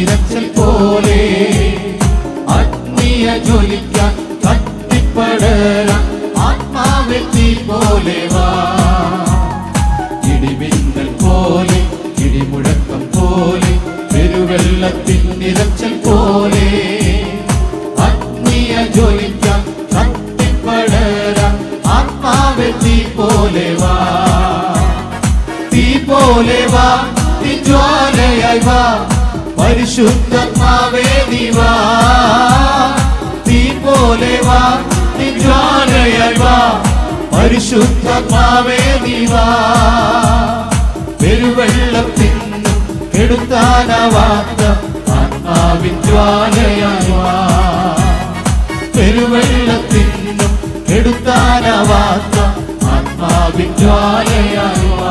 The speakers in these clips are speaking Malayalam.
നിരച്ചൽ പോലെ അഗ്നിയ ജ്വലിക്കാൻ കത്തിപ്പടരാൻ ആത്മാവെത്തി പോലെ വാ ഇടിമിന്നൽ പോലെ ഇടിമുഴക്കം പോലെ പെരുവെള്ളത്തിൻ നിരച്ചൽ പോലെ അഗ്നിയ ജ്വലിക്കാൻ കത്തിപ്പടരാൻ ആത്മാവെത്തി പോലെ വാ തീ പോലെ വാ തീ ജ്വാലയായി വാ പരിശുദ്ധാത്മാവേ നീ വാ തീ പോലെ വാ തീ ജ്വാലയായി വാ പരിശുദ്ധാത്മാവേ നീ വാ പെരുവെള്ളത്തിനും കെടുത്താനാവാത്ത ആത്മാവിൻ ജ്വാലയായി വാ പെരുവെള്ളത്തിനും കെടുത്താനാവാത്ത ആത്മാവിൻ ജ്വാലയായി വാ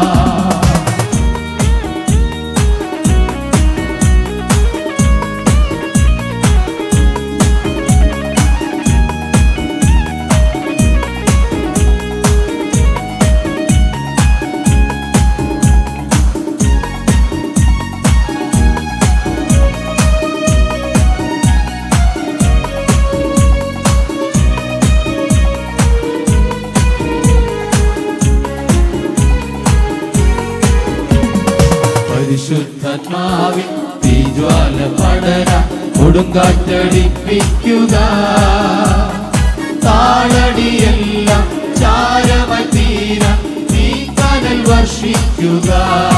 പരിശുദ്ധാത്മാവിൻ തീജ്വാല പടര കൊടുങ്കാറ്റടിപ്പിക്കുക താളടിയെല്ലാം ചാരമായി തീരാൻ നീ കനൽ വർഷിക്കുക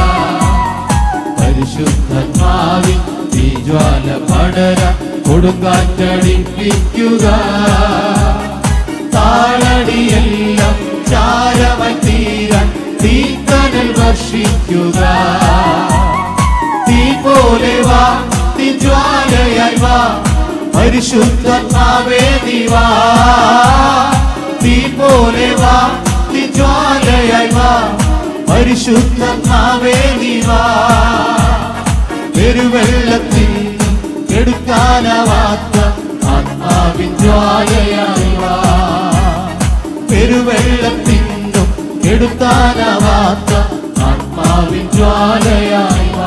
പരിശുദ്ധാത്മാവിൻ തീജ്വാല പടര കൊടുങ്കാറ്റടിപ്പിക്കുക താളടിയെല്ലാം ചാരമായി തീരാൻ തീ കനൽ വർഷിക്കുക തീ പോലെ വാ തീ ജ്വാലയായി വാ പരിശുദ്ധാത്മാവേ നീ വാ തീ പോലെ വാ തീ ജ്വാലയായി വാ പരിശുദ്ധാത്മാവേ നീ വാ പെരുവെള്ളത്തിനും എടുക്കാനാവാത്ത ആത്മാവിൻ ജ്വാലയായി വാ പെരുവെള്ളത്തിനും എടുത്താനാവാത്ത ആത്മാവിൻ ജ്വാലയായി വാ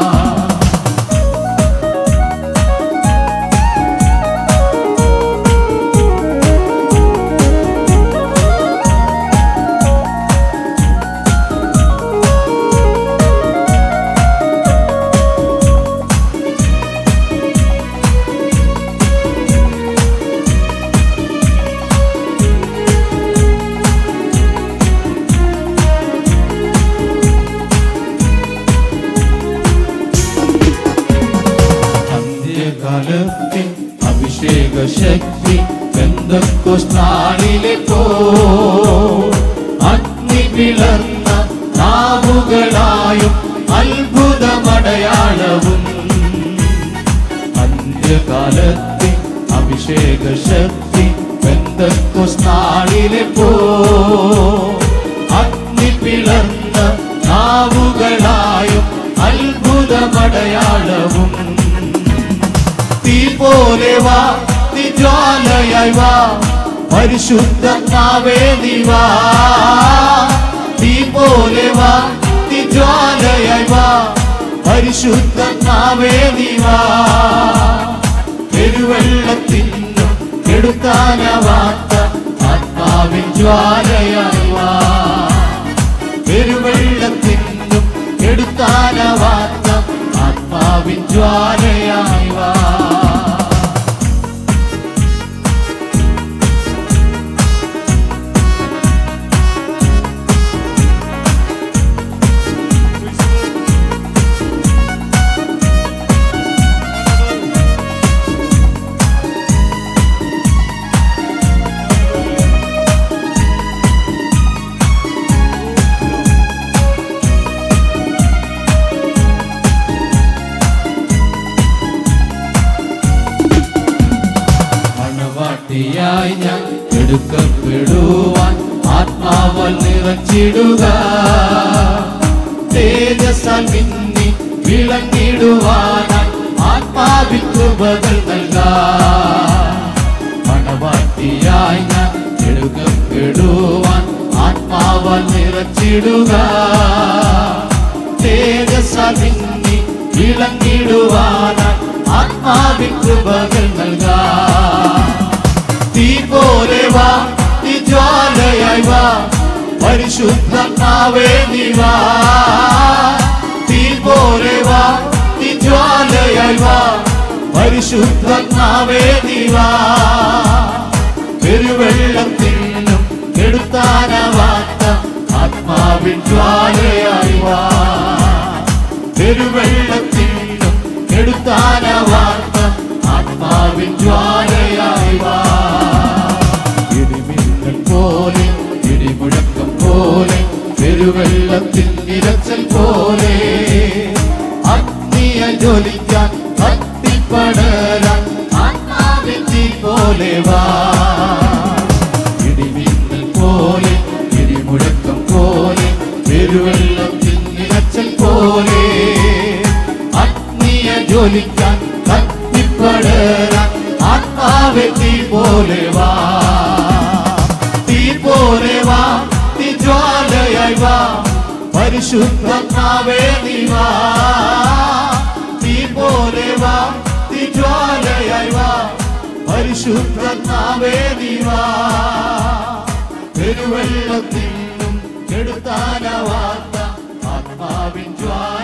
അന്ത്യകാലത്തിൻ അഭിഷേക ശക്തി ബന്ധക്കോസ്നാളിലെ പോ അഗ്നി പിളർന്ന നാവുകളായും അത്ഭുതമടയാളവും അന്ത്യകാലത്തിൻ അഭിഷേക ശക്തി ബന്ധക്കോസ്നാളിലെ പോ അഗ്നി പിളർന്ന നാവുകളായും അത്ഭുതമടയാളവും തീ പോലെ വാ തീ ജ്വാലയായി വാ പരിശുദ്ധാത്മാവേ നീ വാ തീ പോലെ വാ തീ ജ്വാലയായി വാ പരിശുദ്ധാത്മാവേ നീ വാ പെരുവെള്ളത്തിനും എടുത്താനാവാത്ത ആത്മാവിൻ ജ്വാലയായി വാ പെരുവെള്ളത്തിനും എടുത്താനാവാത്ത ആത്മാവിൻ ജ്വാലയായി വാ മണവാട്ടിയായി ഞാൻ എടുക്കപ്പെടുവാൻ ആത്മാവൽ നിറച്ചിടുക തേജസ്സാൽ മിന്നി വിളങ്ങിടുവാനായി ആത്മാവിൻ കൃപകൾ നൽകാം മണവാട്ടിയായി ഞാൻ എടുക്കപ്പെടുവാൻ ആത്മാവൽ നിറച്ചിടുക തേജസ്സാൽ മിന്നി വിളങ്ങിടുവാൻ ആത്മാവിൻ കൃപകൾ നൽകാം തീ പോലെ വാ നീ ജ്വാലയായി വാ പരിശുദ്ധാത്മാവേ നീ വാ തീ പോലെ വാ നീ ജ്വാലയായി വാ പരിശുദ്ധാത്മാവേ നീ വാ പെരുവെള്ളത്തിൽ നിന്നും എടുത്താനവാത്ത ആത്മാവിൻ ജ്വാലയായി വാ പെരുവെള്ളത്തിൽ നിന്നും എടുത്താനവാത്ത ആത്മാവിൻ ജ്വാലയായി വാ ഇടിമിന്നൽ പോലെ ഇടിമുഴക്കം പോലെ പെരുവെള്ളത്തിൽ നിരച്ചൽ പോലെ അഗ്നിയ ജ്വലിക്കാൻ കത്തിപ്പടരാൻ ആത്മാവിൻ തീ പോലെ വാ ഇടിമിന്നൽ പോലെ ഇടിമുഴക്കം പോലെ പെരുവെള്ളത്തിൽ നിരച്ചൽ പോലെ അഗ്നിയ ജ്വലിക്കാൻ കത്തിപ്പടരാൻ ആത്മാവെ തീ പോലെ വാ തീ പോലെ വാ തീ ജ്വാലയായി വാ പരിശുദ്ധാത്മാവേ നീ വാ തീ പോലെ വാ തീ ജ്വാലയായി വാ പരിശുദ്ധാത്മാവേ നീ വാ പെരുവെള്ളത്തിൽ നിന്നും കെടുത്താനവാത്ത ആത്മാവിൻ ജ്വാല